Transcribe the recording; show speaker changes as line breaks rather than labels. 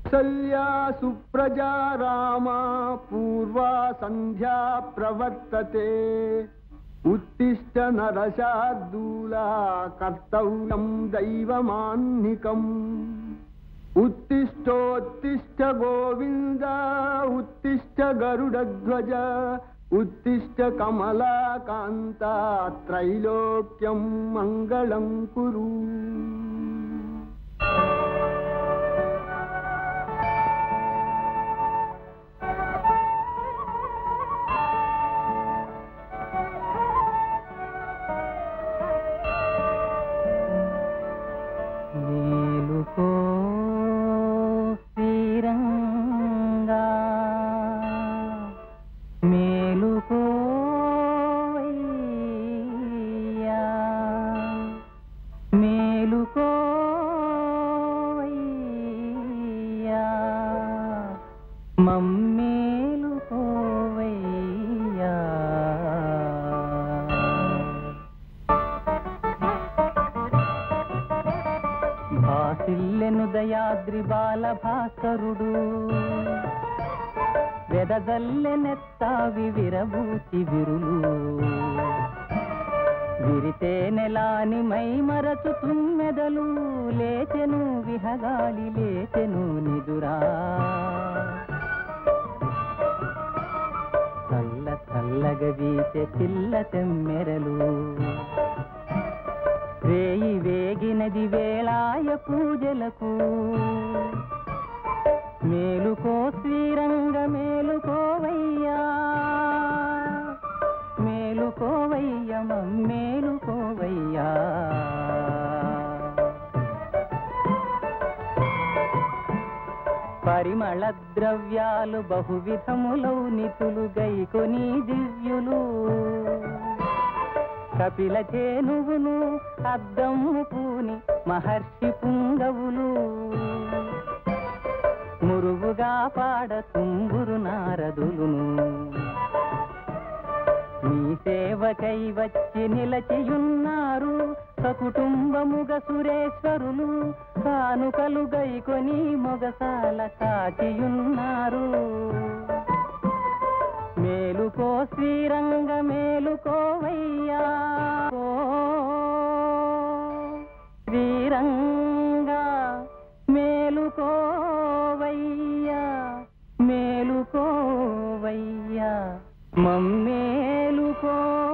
కౌసల్యా సుప్రజా రామా పూర్వా సంధ్యా ప్రవర్తతే ఉత్తిష్ట నరశార్దూలా కర్తవ్యం దైవమాన్నికం ఉత్తిష్టోత్తిష్ట గోవింద ఉత్తిష్ట గరుడధ్వజ ఉత్తిష్ట కమలాకాంత త్రైలోక్యం మంగళం కురు
మేలుకో శ్రీరంగా మేలుకో అయ్యా. మేలుకో అయ్యా. మమ్మేలుకోవయ్యా భాసిల్లెను దయాద్రి బాల భాస్కరుడు వెదజల్లెనెత్తావి విరబూచి విరులు విరితే నెలాని మై మరచు తుమ్మెదలు లేచెను విహగాలి లేచెను నిదురా చల్ల చల్లగ వీచే చిల్ల తెమ్మెరలు రేయి వేగినది వేళాయ పూజలకు మేలుకో శ్రీరంగ మేలుకోవయ్యా మేలుకోవయ్య మేలుకోవయ్యా పరిమళ ద్రవ్యాలు బహువిధములౌ నితులు గైకొని దివ్యులు కపిల చేనువును అద్దము పూని మహర్షి పుంగవులు మురుగుగా పాడ తుంగురు నారదులును మీ సేవకై వచ్చి నిలచియున్నారు సకుటుంబముగ సురేశ్వరులు కానుకలు గైకొని మొగసాల కాచియున్నారు మేలుకో శ్రీరంగ మేలుకోవయ్యా ఓ శ్రీరంగ మేలుకోవయ్యా మేలుకోవయ్యా మమ్మేలుకో